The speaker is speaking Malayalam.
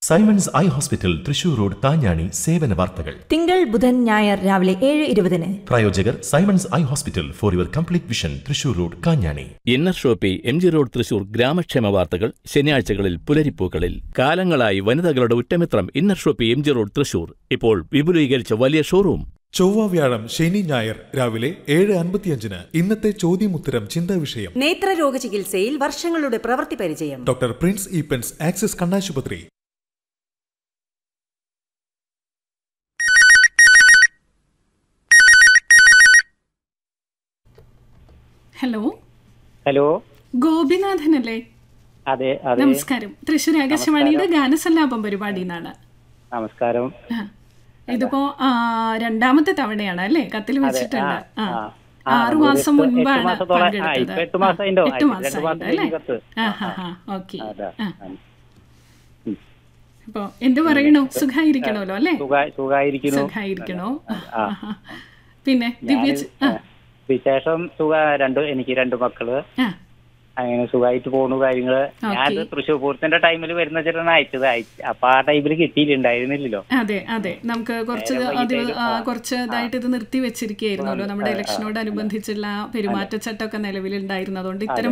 Symons eye hospital Thrissur road താഞ്ഞാണി സേവന വാർത്തകൾ തിങ്കൾ ബുധൻ ഞായർ രാവിലെ ഏഴ് ഇരുപതിന് പ്രായോജകർ Simons eye hospital for your complete vision Thrissur road Kanjani Inner Shoppy M G road Thrissur ഗ്രാമക്ഷേമ വാർത്തകൾ ശനിയാഴ്ചകളിൽ പുലരിപ്പൂക്കളിൽ കാലങ്ങളായി വനിതകളുടെ ഉറ്റമിത്രം Inner Shoppy M G road Thrissur ഇപ്പോൾ വിപുലീകരിച്ച വലിയ ഷോറൂം ചൊവ്വ വ്യാഴം ശനി ഞായർ രാവിലെ ഏഴ് അൻപത്തിയഞ്ചിന് ഇന്നത്തെ ചോദ്യമുത്തരം ചിന്താ വിഷയം നേത്രരോഗ ചികിത്സയിൽ വർഷങ്ങളുടെ പ്രവൃത്തി പരിചയം ഡോക്ടർ പ്രിൻസ് ഈപ്പൻസ് ആക്സിസ് കണ്ണാശുപത്രി ഹലോ ഹലോ ഗോപിനാഥൻ അല്ലേ അതെ അതെ നമസ്കാരം തൃശ്ശൂർ ആകാശവാണിയുടെ ഗാനസല്ലാപം പരിപാടി എന്നാണ് നമസ്കാരം ആ. ഇതിപ്പോ ആ, രണ്ടാമത്തെ തവണയാണ് അല്ലേ കത്തിൽ വെച്ചിട്ടുണ്ട് ആ ആ. ആ, ആറു ഒരു മാസം എട്ട് മുൻപാണ് മാസത്തോളം- ആ, പങ്കെടുത്തത് ഇപ്പൊ എട്ട് മാസമായിണ്ടോ? എട്ട് ആ, മാസം രണ്ട് മാസം അല്ലേ കഴിഞ്ഞ് കത്ത്. ആ ഹാ ഹാ ഓക്കെ അതാ. അപ്പൊ എന്ത് പറയണു സുഖായിരിക്കണമല്ലോ അല്ലേ സുഖ- സുഖായിരിക്കുന്നു സുഖായിരിക്കണോ ആ. പിന്നെ ദിവ്യ ഞാന്, ച- ആ വിശേഷം സുഖ രണ്ട് എനിക്ക് രണ്ട് മക്കള് ആ അങ്ങനെ സുഖമായിട്ട് പോണു കാര്യങ്ങള് ഞാൻ തൃശ്ശൂർ പൂരത്തിന്റെ ടൈമിൽ വരുന്ന ചേട്ടൻ അയച്ചത് അയച്ച അപ്പൊ ആ ടൈമിൽ കിട്ടിയിട്ടുണ്ടായിരുന്നില്ലല്ലോ അതെ അതെ നമുക്ക് കുറച്ച് അത് ആ, കുറച്ച് ഇതായിട്ട് ഇത് നിർത്തി വെച്ചിരിക്കുകയായിരുന്നല്ലോ നമ്മുടെ ഇലക്ഷനോടനുബന്ധിച്ചുള്ള പെരുമാറ്റച്ചട്ടമൊക്കെ നിലവിലുണ്ടായിരുന്നു അതുകൊണ്ട് ഇത്തരം